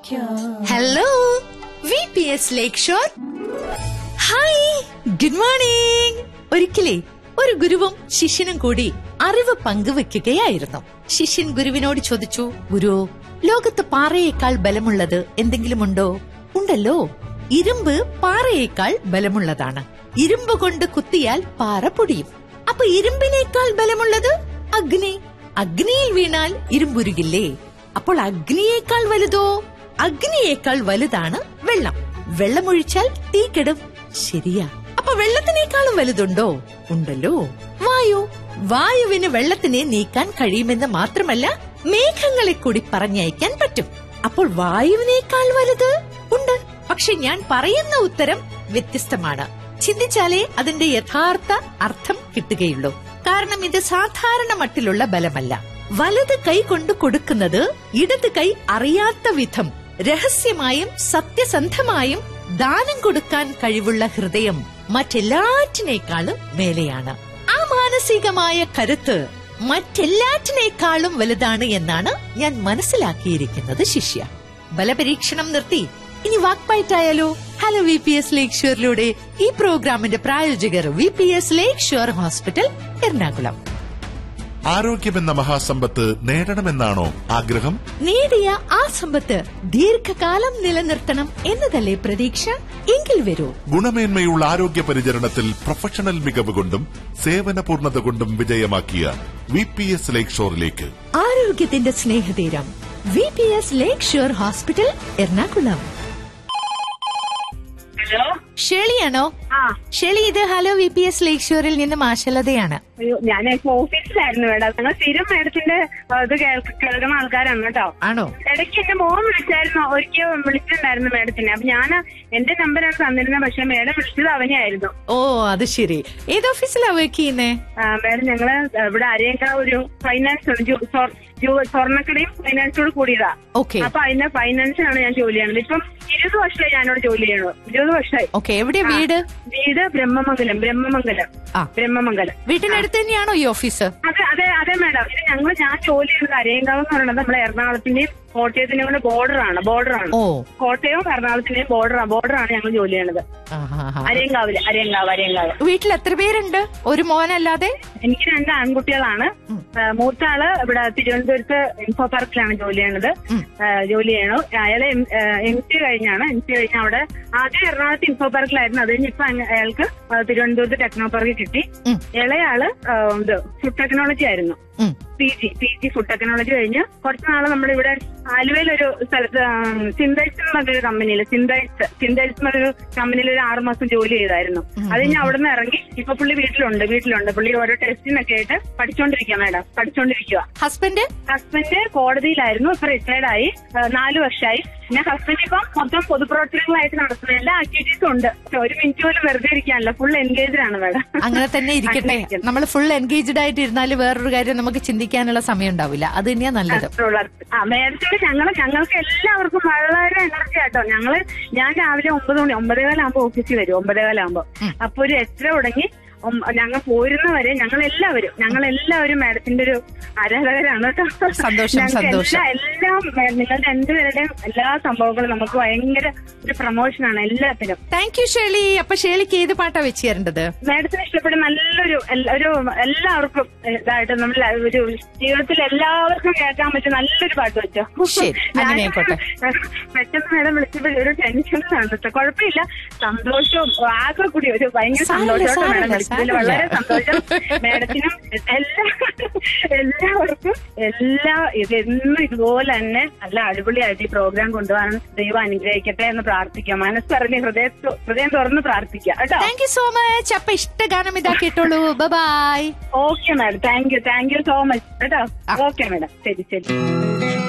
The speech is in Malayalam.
Hello V P S Lakeshore hi good morning ഒരിക്കലേ ഒരു ഗുരുവും ശിഷ്യനും കൂടി അറിവ് പങ്കുവെക്കുകയായിരുന്നു ശിഷ്യൻ ഗുരുവിനോട് ചോദിച്ചു ഗുരു ലോകത്ത് പാറയേക്കാൾ ബലമുള്ളത് എന്തെങ്കിലുമുണ്ടോ ഉണ്ടല്ലോ ഇരുമ്പ് പാറയേക്കാൾ ബലമുള്ളതാണ് ഇരുമ്പ് കൊണ്ട് കുത്തിയാൽ പാറ പൊടിയും അപ്പൊ ഇരുമ്പിനേക്കാൾ ബലമുള്ളത് അഗ്നി അഗ്നിയിൽ വീണാൽ ഇരുമ്പുരുകില്ലേ അപ്പോൾ അഗ്നിയേക്കാൾ വലുതോ അഗ്നിയേക്കാൾ വലുതാണ് വെള്ളം വെള്ളമൊഴിച്ചാൽ തീ കെടും ശരിയാ അപ്പൊ വെള്ളത്തിനേക്കാളും വലുതുണ്ടോ ഉണ്ടല്ലോ വായു വായുവിന് വെള്ളത്തിനെ നീക്കാൻ കഴിയുമെന്ന് മാത്രമല്ല മേഘങ്ങളെ കൂടി പറഞ്ഞയക്കാൻ പറ്റും അപ്പോൾ വായുവിനേക്കാൾ വലുത് ഉണ്ട് പക്ഷെ ഞാൻ പറയുന്ന ഉത്തരം വ്യത്യസ്തമാണ് ചിന്തിച്ചാലേ അതിന്റെ യഥാർത്ഥ അർത്ഥം കിട്ടുകയുള്ളൂ കാരണം ഇത് സാധാരണ മട്ടിലുള്ള ബലമല്ല വലത് കൈ കൊണ്ട് കൊടുക്കുന്നത് ഇടത് കൈ അറിയാത്ത വിധം രഹസ്യമായും സത്യസന്ധമായും ദാനം കൊടുക്കാൻ കഴിവുള്ള ഹൃദയം മറ്റെല്ലാറ്റിനേക്കാളും മേലെയാണ് ആ മാനസികമായ കരുത്ത് മറ്റെല്ലാറ്റിനേക്കാളും വലുതാണ് എന്നാണ് ഞാൻ മനസ്സിലാക്കിയിരിക്കുന്നത് ശിഷ്യ ബലപരീക്ഷണം നിർത്തി ഇനി വാക്പയറ്റായാലോ hello V P S lake ഷോറിലൂടെ ഈ പ്രോഗ്രാമിന്റെ പ്രായോജകർ V P S Lakeshore hospital Ernakulam ആരോഗ്യമെന്ന മഹാസമ്പത്ത് നേടണമെന്നാണോ ആഗ്രഹം നേടിയ ആ സമ്പത്ത് ദീർഘകാലം നിലനിർത്തണം എന്നതല്ലേ പ്രതീക്ഷ എങ്കിൽ വരൂ ഗുണമേന്മയുള്ള ആരോഗ്യ പരിചരണത്തിൽ പ്രൊഫഷണൽ മികവ് കൊണ്ടും സേവന പൂർണ്ണത കൊണ്ടും വിജയമാക്കിയ വി പി എസ് ലേക്ക് ഷോറിലേക്ക് ആരോഗ്യത്തിന്റെ സ്നേഹതീരം V P S Lakeshore hospital Ernakulam hello ഷെളിയാണോ ആ ഷെളി ഇത് hello V P S lake ഷോറിൽ നിന്ന് മാഷലതയാണ് അയ്യോ ഞാൻ ഓഫീസിലായിരുന്നു മേഡം ഞങ്ങൾ സ്ഥിരം മേഡത്തിന്റെ ആ, ഇത് കേൾക്ക- കേൾക്കുന്ന ആൾക്കാരാണ് കേട്ടോ ആണോ ഇടയ്ക്ക് എന്റെ മോൻ വിളിച്ചായിരുന്നു ഒരിക്കൽ വിളിച്ചിട്ടുണ്ടായിരുന്നു മേഡത്തിനെ അപ്പൊ ഞാൻ എന്റെ നമ്പറാണ് തന്നിരുന്നത് പക്ഷെ മേഡം വിളിച്ചത് അവനെയായിരുന്നു ഓ അത് ശരി ഏത് ഓഫീസിലാ വർക്ക് ചെയ്യുന്നേ ആ, മേഡം ഞങ്ങള് ഇവിടെ അരയേക്കാൾ ഒരു ഫൈനാൻസ് ഉണ്ട്. ജു- സ്വർ- ജു- സ്വർണ്ണക്കടയും ഫൈനാൻസോട് കൂടിയതാ ഓക്കെ അപ്പൊ അതിന്റെ ഫൈനാൻസിനാണ് ഞാൻ ജോലി ചെയ്യുന്നത് ഇപ്പം ഇരുപത് വർഷമായി ഞാനോട് ജോലി ചെയ്യണത് ഇരുപത് വർഷമായി ഓക്കെ എവിടെയാ വീട് വീട് ബ്രഹ്മമംഗലം ബ്രഹ്മമംഗലം ആ. ബ്രഹ്മമംഗലം വീട്ടിനടുത്ത് തന്നെയാണോ ഈ ഓഫീസ് അതെ അതെ അതെ മാഡം ഇത് ഞങ്ങൾ ഞാൻ ജോലി ചെയ്യുന്നത് അരയങ്കാവ് എന്ന് പറയുന്നത് നമ്മുടെ എറണാകുളത്തിന്റെയും കോട്ടയത്തിന്റെയും കൂടെ ബോർഡറാണ് ബോർഡറാണ് ഓ കോട്ടയവും എറണാകുളത്തിന്റെയും ബോർഡറാണ് ബോർഡറാണ് ഞങ്ങൾ ജോലി ചെയ്യണത് ആഹാഹാ. അരയങ്കാവില് അരയങ്കാവ് അരയങ്കാവ് വീട്ടിൽ എത്ര പേരുണ്ട് ഒരു മോനല്ലാതെ എനിക്ക് രണ്ട് ആൺകുട്ടികളാണ് ആ, മൂത്ത ആള് ഇവിടെ തിരുവനന്തപുരത്ത് ഇൻഫോ പാർക്കിലാണ് ജോലി ചെയ്യണത് ഉം. ആ, ജോലി ചെയ്യണു അയാള് എം സി കഴിഞ്ഞാണ് എം സി കഴിഞ്ഞ അവിടെ ആദ്യം എറണാകുളത്ത് ഇൻഫോ പാർക്കിലായിരുന്നു അത് കഴിഞ്ഞ് ഇപ്പൊ അങ്ങ് അയാൾക്ക് ആ, തിരുവനന്തപുരത്ത് ടെക്നോ പാർക്ക് കിട്ടി ഉം. ഇളയാള് ആ, ഇത് ഫുഡ് ടെക്നോളജി ആയിരുന്നു ഉം. P G P G food technology കഴിഞ്ഞ് കുറച്ച് നാള് നമ്മളിവിടെ ആലുവയിൽ ഒരു സ്ഥലത്ത് സിന്തൈസ് എന്നൊരു കമ്പനിയിൽ സിന്തൈസ് സിന്തൈസ് എന്നൊരു കമ്പനിയിൽ ഒരു ആറ് മാസം ജോലി ചെയ്തായിരുന്നു അത് കഴിഞ്ഞ് അവിടെ നിന്ന് ഇറങ്ങി ഇപ്പൊ പുള്ളി വീട്ടിലുണ്ട് വീട്ടിലുണ്ട് പുള്ളി ഓരോ ടെസ്റ്റിനൊക്കെ ആയിട്ട് പഠിച്ചോണ്ടിരിക്കുക മാഡം പഠിച്ചോണ്ടിരിക്കുക ഹസ്ബൻഡ് ഹസ്ബൻഡ് കോടതിയിലായിരുന്നു ഇപ്പൊ റിട്ടയർഡ് ആയി ആ, നാല് വർഷമായി പിന്നെ ഹസ്ബൻഡ് ഇപ്പം മൊത്തം പൊതുപ്രവർത്തനങ്ങളായിട്ട് നടത്തുന്ന എല്ലാ ആക്ടിവിറ്റീസും ഉണ്ട് പക്ഷെ ഒരു മിനിറ്റ് പോലും വെറുതെ ഇരിക്കാനല്ല ഫുൾ എൻഗേജ്ഡ് ആണ് മാഡം അങ്ങനെ തന്നെ ഇരിക്കട്ടെ അങ്ങനെ ഇരിക്കണം. നമ്മൾ ഫുൾ എൻഗേജ്ഡ് ആയിട്ട് ഇരുന്നാല് വേറൊരു കാര്യം നമുക്ക് ചിന്തിക്കാനുള്ള സമയം ഉണ്ടാവില്ല അത് തന്നെയാ നല്ലത് അത്രയുള്ള ആ മേഡത്തിന് ഞങ്ങള് ഞങ്ങൾക്ക് എല്ലാവർക്കും വളരെ എനർജി ആട്ടോ ഞങ്ങള് ഞാൻ രാവിലെ ഒമ്പത് മണി ഒമ്പതേകാലാകുമ്പോ ഓഫീസിൽ വരും ഒമ്പതേകാലാകുമ്പോ അപ്പൊ ഒരു എത്ര തുടങ്ങി ഒം- ഞങ്ങൾ പോരുന്നവരെ ഞങ്ങൾ എല്ലാവരും ഞങ്ങൾ എല്ലാവരും മാഡത്തിന്റെ ഒരു ആരാധകരാണ് കേട്ടോ സന്തോഷം, ഞങ്ങൾക്ക് സന്തോഷം. എല്ലാ- എല്ലാം മേ- നിങ്ങൾ രണ്ടുപേരുടെയും എല്ലാ സംഭവങ്ങളും നമുക്ക് ഭയങ്കര ഒരു പ്രൊമോഷനാണ് എല്ലാത്തിനും താങ്ക് യു ഷേളി അപ്പൊ ഷേളിക്ക് ഏത് പാട്ടാ വെച്ച് തരേണ്ടത് മാഡത്തിന് ഇഷ്ടപ്പെടുന്ന നല്ലൊരു എല്ലാ- ഒരു എല്ലാവർക്കും ഇതായിട്ട് നമ്മൾ ഒരു ജീവിതത്തിൽ എല്ലാവർക്കും കേൾക്കാൻ പറ്റിയ നല്ലൊരു പാട്ട് വെച്ചോ ശരി, അങ്ങനെ ഞാൻ ആയിക്കോട്ടെ. പെട്ടെന്ന് മാഡം വിളിച്ചപ്പോൾ ഒരു ടെൻഷനാണ് കേട്ടോ കുഴപ്പമില്ല സന്തോഷവും ആകെ കൂടി ഒരു ഭയങ്കര സാരമില്ല, സന്തോഷത്തോടെ മാഡം സാരമില്ല, വിളിച്ചതിൽ സാരമില്ല. വളരെ സന്തോഷം മാഡത്തിനും എല്ലാ എല്ലാവർക്കും എല്ലാ ഇതെന്നും ഇതുപോലെ തന്നെ നല്ല അടിപൊളിയായിട്ട് ഈ പ്രോഗ്രാം കൊണ്ടുപോകാൻ ദൈവം അനുഗ്രഹിക്കട്ടെ എന്ന് പ്രാർത്ഥിക്കാം മനസ്സറിഞ്ഞ് ഹൃദയ ഹൃദയം തുറന്ന് പ്രാർത്ഥിക്കാം കേട്ടോ താങ്ക് യു സോ മച്ച് അപ്പൊ ഇഷ്ട ഗാനം ഇതാ കേട്ടോളൂ bye okay madam thank you thank you so much കേട്ടോ ഓക്കെ മാഡം ശരി ശരി